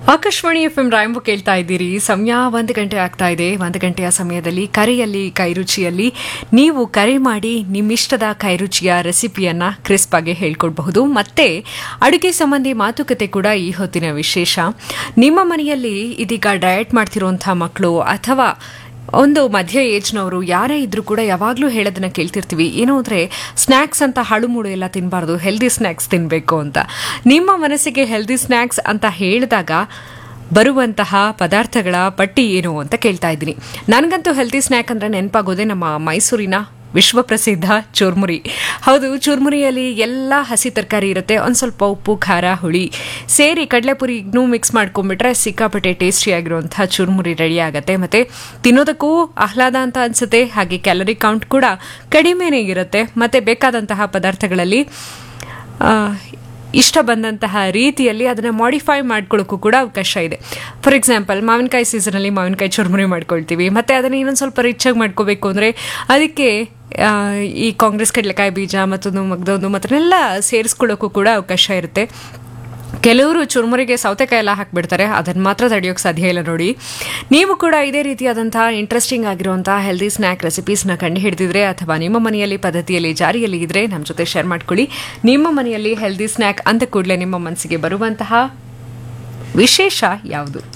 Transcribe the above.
Akashvani F M ರಾಯಂಬು ಕೇಳ್ತಾ ಇದ್ದೀರಿ ಸಮಯ ಒಂದು ಗಂಟೆ ಆಗ್ತಾ ಇದೆ ಒಂದು ಗಂಟೆಯ ಸಮಯದಲ್ಲಿ ಕರೆಯಲ್ಲಿ ಕೈರುಚಿಯಲ್ಲಿ ನೀವು ಕರೆ ಮಾಡಿ ನಿಮ್ಮಿಷ್ಟದ ಕೈರುಚಿಯ ರೆಸಿಪಿಯನ್ನ ಕ್ರಿಸ್ಪ್ ಆಗಿ ಹೇಳ್ಕೊಡ್ಬಹುದು ಮತ್ತೆ ಅಡುಗೆ ಸಂಬಂಧಿ ಮಾತುಕತೆ ಕೂಡ ಈ ಹೊತ್ತಿನ ವಿಶೇಷ ನಿಮ್ಮ ಮನೆಯಲ್ಲಿ ಇದೀಗ ಡಯಟ್ ಮಾಡ್ತಿರುವಂತಹ ಮಕ್ಕಳು ಅಥವಾ ಒಂದು ಮಧ್ಯ ಏಜ್ನವರು ಯಾರೇ ಇದ್ರೂ ಕೂಡ ಯಾವಾಗಲೂ ಹೇಳೋದನ್ನ ಕೇಳ್ತಿರ್ತೀವಿ ಏನು ಅಂದರೆ ಸ್ನ್ಯಾಕ್ಸ್ ಅಂತ ಹಾಳು ಮೂಡು ಎಲ್ಲ ತಿನ್ನಬಾರ್ದು ಹೆಲ್ದಿ ಸ್ನ್ಯಾಕ್ಸ್ ತಿನ್ನಬೇಕು ಅಂತ ನಿಮ್ಮ ಮನಸ್ಸಿಗೆ ಹೆಲ್ದಿ ಸ್ನ್ಯಾಕ್ಸ್ ಅಂತ ಹೇಳಿದಾಗ ಬರುವಂತಹ ಪದಾರ್ಥಗಳ ಪಟ್ಟಿ ಏನು ಅಂತ ಕೇಳ್ತಾ ಇದ್ದೀನಿ ನನಗಂತೂ ಹೆಲ್ದಿ ಸ್ನ್ಯಾಕ್ ಅಂದರೆ ನೆನಪಾಗೋದೇ ನಮ್ಮ ಮೈಸೂರಿನ ವಿಶ್ವಪ್ರಸಿದ್ಧ ಚುರ್ಮುರಿ ಹೌದು ಚುರ್ಮುರಿಯಲ್ಲಿ ಎಲ್ಲ ಹಸಿ ತರಕಾರಿ ಇರುತ್ತೆ ಒಂದು ಸ್ವಲ್ಪ ಉಪ್ಪು ಖಾರ ಹುಳಿ ಸೇರಿ ಕಡಲೆಪುರಿಗೂ ಮಿಕ್ಸ್ ಮಾಡ್ಕೊಂಡ್ಬಿಟ್ರೆ ಸಿಕ್ಕಾಪಟ್ಟೆ ಟೇಸ್ಟಿಯಾಗಿರುವಂಥ ಚುರ್ಮುರಿ ರೆಡಿ ಆಗುತ್ತೆ ಮತ್ತು ತಿನ್ನೋದಕ್ಕೂ ಆಹ್ಲಾದ ಅಂತ ಅನಿಸುತ್ತೆ ಹಾಗೆ ಕ್ಯಾಲರಿ ಕೌಂಟ್ ಕೂಡ ಕಡಿಮೆನೇ ಇರುತ್ತೆ ಮತ್ತು ಬೇಕಾದಂತಹ ಪದಾರ್ಥಗಳಲ್ಲಿ ಆ, ಇಷ್ಟ ಬಂದಂತಹ ರೀತಿಯಲ್ಲಿ ಅದನ್ನು ಮಾಡಿಫೈ ಮಾಡ್ಕೊಳ್ಳೋಕ್ಕೂ ಕೂಡ ಅವಕಾಶ ಇದೆ ಫಾರ್ ಎಕ್ಸಾಂಪಲ್ ಮಾವಿನಕಾಯಿ ಸೀಸನಲ್ಲಿ ಮಾವಿನಕಾಯಿ ಚುರ್ಮುರಿ ಮಾಡ್ಕೊಳ್ತೀವಿ ಮತ್ತು ಅದನ್ನು ಇನ್ನೊಂದು ಸ್ವಲ್ಪ ರಿಚಾಗಿ ಮಾಡ್ಕೋಬೇಕು ಅಂದರೆ ಅದಕ್ಕೆ ಆ, ಈ ಕಾಂಗ್ರೆಸ್ ಕಡಲೆಕಾಯಿ ಬೀಜ ಮತ್ತೊಂದು ಮಗ್ದೊಂದು ಮತ್ತನ್ನೆಲ್ಲ ಸೇರಿಸ್ಕೊಳ್ಳೋಕ್ಕೂ ಕೂಡ ಅವಕಾಶ ಇರುತ್ತೆ ಕೆಲವರು ಚುರುಮುರಿಗೆ ಸೌತೆಕಾಯಿ ಎಲ್ಲ ಹಾಕ್ಬಿಡ್ತಾರೆ ಅದನ್ನು ಮಾತ್ರ ತಡೆಯೋಕ್ಕೆ ಸಾಧ್ಯ ಇಲ್ಲ ನೋಡಿ ನೀವು ಕೂಡ ಇದೇ ರೀತಿಯಾದಂತಹ ಇಂಟ್ರೆಸ್ಟಿಂಗ್ ಆಗಿರುವಂತಹ ಹೆಲ್ದಿ ಸ್ನ್ಯಾಕ್ ರೆಸಿಪೀಸ್ನ ಕಂಡು ಹಿಡಿದಿದ್ರೆ ಅಥವಾ ನಿಮ್ಮ ಮನೆಯಲ್ಲಿ ಪದ್ಧತಿಯಲ್ಲಿ ಜಾರಿಯಲ್ಲಿ ಇದ್ರೆ ನಮ್ಮ ಜೊತೆ ಶೇರ್ ಮಾಡ್ಕೊಳ್ಳಿ ನಿಮ್ಮ ಮನೆಯಲ್ಲಿ ಹೆಲ್ದಿ ಸ್ನ್ಯಾಕ್ ಅಂದ ಕೂಡಲೇ ನಿಮ್ಮ ಮನಸ್ಸಿಗೆ ಬರುವಂತಹ ವಿಶೇಷ ಯಾವುದು